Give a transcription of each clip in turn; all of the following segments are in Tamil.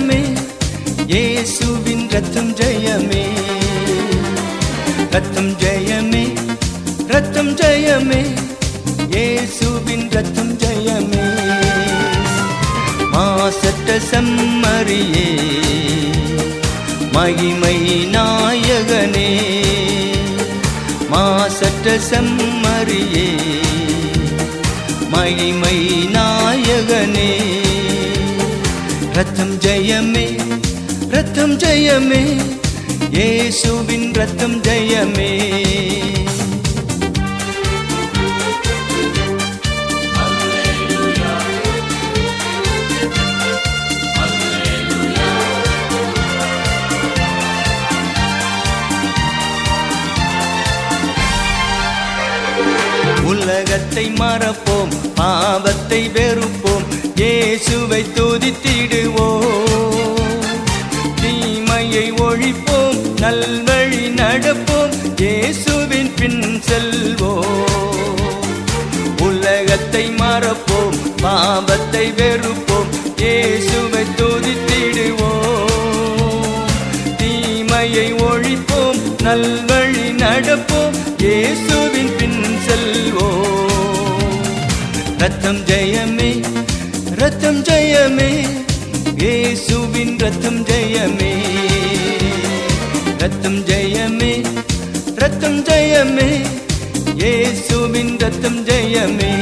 ஜெயமே இயேசுவின் ரத்தம் ஜெயமே ரத்தம் ஜெயமே ரத்தம் ஜெயமே இயேசுவின் ரத்தம் ஜெயமே மாசற்ற செம்மறியே மகிமை நாயகனே மாசற்ற செம்மறியே மகிமை நாயகனே ரத்தம் ஜெயமே ரத்தம் ஜெயமே இயேசுவின் ரத்தம் ஜெயமே உலகத்தை மறப்போம் பாவத்தை வெறுப்போம் இயேசுவை துதித்திடுவோம் தீமையை ஒழிப்போம் நல்வழி நடப்போம் இயேசுவின் பின் செல்வோம் உலகத்தை மறப்போம் பாவத்தை வெறுப்போம் இயேசுவை துதித்திடுவோம் தீமையை ஒழிப்போம் நல்வழி நடப்போம் இயேசுவின் பின் செல்வோம் ரத்தம் ஜெயமே ரத்தம் ஜெயமே இயேசுவின் ரத்தம் ஜெயமே ரத்தம் ஜெயமே ரத்தம் ஜெயமே இயேசுவின் ரத்தம் ஜெயமே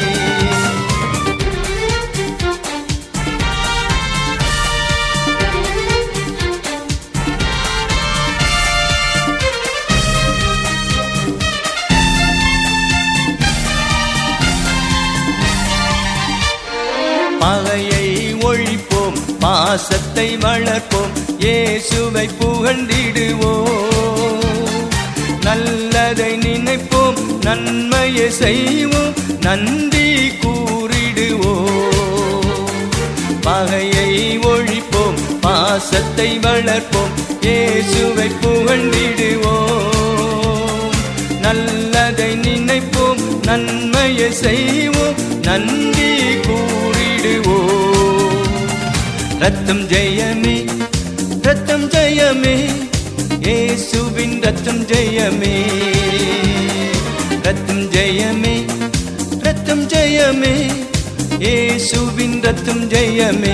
பகையை ஒழிப்போம் பாசத்தை வளர்ப்போம் இயேசுவை புகழ்ந்திடுவோம் நல்லதை நினைப்போம் நன்மையை செய்வோம் நன்றி கூறிடுவோம் பகையை ஒழிப்போம் பாசத்தை வளர்ப்போம் இயேசுவை புகழ்ந்திடுவோம் நல்லதை நினைப்போம் நன்மையை செய்வோம் நன்றி கூறிடுவோம் ரத்தம் ஜெயமே ரத்தம் ஜெயமே இயேசுவின் ரத்தம் ஜெயமே ரத்தம் ஜெயமே ரத்தம் ஜெயமே இயேசுவின் ரத்தம் ஜெயமே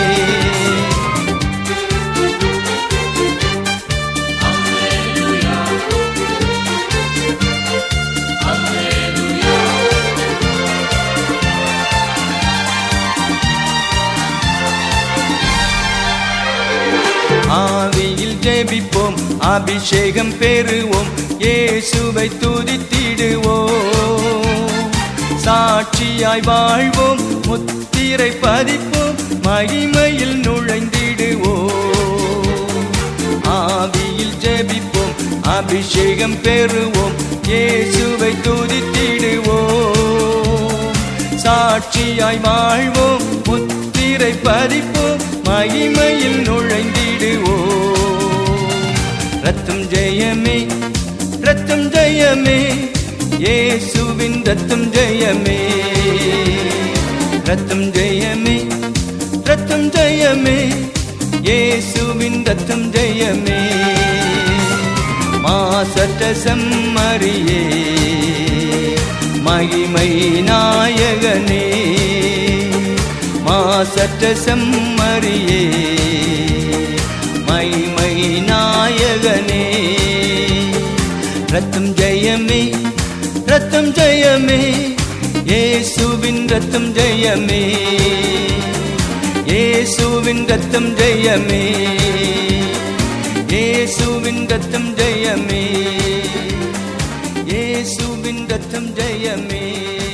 ஆவியில் ஜெபிப்போம் அபிஷேகம் பெறுவோம் இயேசுவை துதித்திடுவோம் சாட்சியாய் வாழ்வோம் முத்திரை பதிப்போம் மகிமையில் நுழைந்திடுவோம் ஆவியில் ஜெபிப்போம் அபிஷேகம் பெறுவோம் இயேசுவை துதித்திடுவோம் சாட்சியாய் வாழ்வோம் முத்திரை பதிப்போம் மகிமையில் நுழைந்திடுவோம் ரத்தம் ஜெயமே ரத்தம் ஜெயமே இயேசுவின் ரத்தம் ஜெயமே ரத்தம் ஜெயமே ரத்தம் ஜெயமே இயேசுவின் ரத்தம் ஜெயமே மாசற்ற செம்மறியே மகிமை நாயகனே மாசற்ற செம்மறியே மகிமை நாயகனே ரத்தம் ஜெயமே ரத்தம் ஜெயமே இயேசுவின் ரத்தம் ஜெயமே இயேசுவின் ரத்தம் ஜெயமே இயேசுவின் ரத்தம் ஜெயமே இயேசுவின் ரத்தம் ஜெயமே